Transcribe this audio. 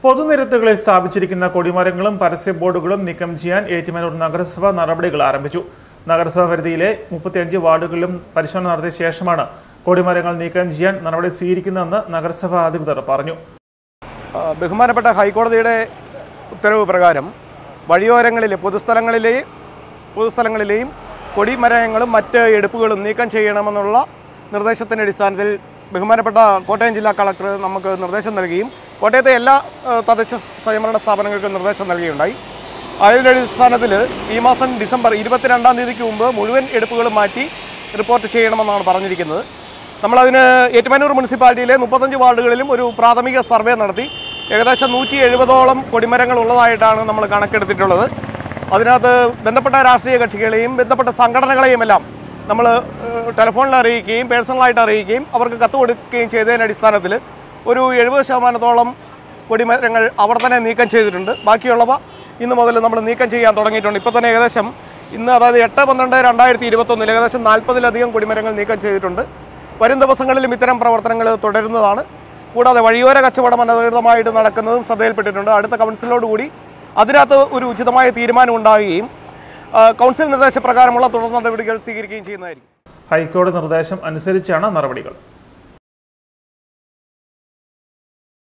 പൊതുനിരത്തുകളിൽ സ്ഥാപിച്ചിരിക്കുന്ന കൊടിമരങ്ങളും പരസ്യ ബോർഡുകളും നീക്കം ചെയ്യാൻ ഏറ്റുമാനൂർ നഗരസഭ നടപടികൾ ആരംഭിച്ചു നഗരസഭ പരിധിയിലെ മുപ്പത്തിയഞ്ച് വാർഡുകളിലും പരിശോധന നടത്തിയ ശേഷമാണ് കൊടിമരങ്ങൾ നീക്കം ചെയ്യാൻ നടപടി സ്വീകരിക്കുന്നതെന്ന് നഗരസഭാ അധികൃതർ പറഞ്ഞു ആ, ബഹുമാനപ്പെട്ട ഹൈക്കോടതിയുടെ ഉത്തരവ് പ്രകാരം വഴിയോരങ്ങളിലെ പൊതുസ്ഥലങ്ങളിലെയും പൊതുസ്ഥലങ്ങളിലെയും കൊടിമരങ്ങളും മറ്റ് എടുപ്പുകളും നീക്കം ചെയ്യണമെന്നുള്ള നിർദ്ദേശത്തിൻ്റെ അടിസ്ഥാനത്തിൽ ബഹുമാനപ്പെട്ട കോട്ടയം ജില്ലാ കളക്ടർ നമുക്ക് നിർദ്ദേശം നൽകുകയും കോട്ടയത്തെ എല്ലാ ആ, തദ്ദേശ സ്വയംഭരണ സ്ഥാപനങ്ങൾക്കും നിർദ്ദേശം നൽകുകയുണ്ടായി അതിൻ്റെ അടിസ്ഥാനത്തിൽ ഈ മാസം ഡിസംബർ ഇരുപത്തിരണ്ടാം തീയതിക്ക് മുമ്പ് മുഴുവൻ എടുപ്പുകളും മാറ്റി റിപ്പോർട്ട് ചെയ്യണമെന്നാണ് പറഞ്ഞിരിക്കുന്നത് നമ്മളതിന് ഏറ്റുമാനൂർ മുനിസിപ്പാലിറ്റിയിലെ മുപ്പത്തഞ്ച് വാർഡുകളിലും ഒരു പ്രാഥമിക സർവേ നടത്തി ഏകദേശം നൂറ്റി എഴുപതോളം കൊടിമരങ്ങൾ ഉള്ളതായിട്ടാണ് നമ്മൾ കണക്കെടുത്തിട്ടുള്ളത് അതിനകത്ത് ബന്ധപ്പെട്ട രാഷ്ട്രീയ കക്ഷികളെയും ബന്ധപ്പെട്ട സംഘടനകളെയും എല്ലാം നമ്മൾ ഏഹ്, ടെലിഫോണിൽ അറിയിക്കുകയും പേഴ്സണലായിട്ട് അറിയിക്കുകയും അവർക്ക് കത്ത് കൊടുക്കുകയും ചെയ്തതിൻ്റെ അടിസ്ഥാനത്തിൽ ഒരു എഴുപത് ശതമാനത്തോളം കൊടിമരങ്ങൾ അവർ തന്നെ നീക്കം ചെയ്തിട്ടുണ്ട് ബാക്കിയുള്ളവ ഇന്ന് മുതൽ നമ്മൾ നീക്കം ചെയ്യാൻ തുടങ്ങിയിട്ടുണ്ട് ഇപ്പോൾ തന്നെ ഏകദേശം ഇന്ന് അതായത് എട്ട് പന്ത്രണ്ട് രണ്ടായിരത്തി ഇരുപത്തൊന്നിൽ ഏകദേശം നാൽപ്പതിലധികം കൊടിമരങ്ങൾ നീക്കം ചെയ്തിട്ടുണ്ട് വരും ദിവസങ്ങളിലും ഇത്തരം പ്രവർത്തനങ്ങൾ തുടരുന്നതാണ് കൂടാതെ വഴിയോര കച്ചവടം അനധികൃതമായിട്ട് നടക്കുന്നതും ശ്രദ്ധയിൽപ്പെട്ടിട്ടുണ്ട് അടുത്ത കൗൺസിലോടുകൂടി അതിനകത്ത് ഒരു ഉചിതമായ തീരുമാനം ഉണ്ടാകുകയും ആ, കൗൺസിൽ നിർദ്ദേശപ്രകാരമുള്ള തുടർ നടപടികൾ സ്വീകരിക്കുകയും ചെയ്യുന്നതായിരിക്കും ഹൈക്കോടതി നിർദ്ദേശം അനുസരിച്ചാണ് നടപടികൾ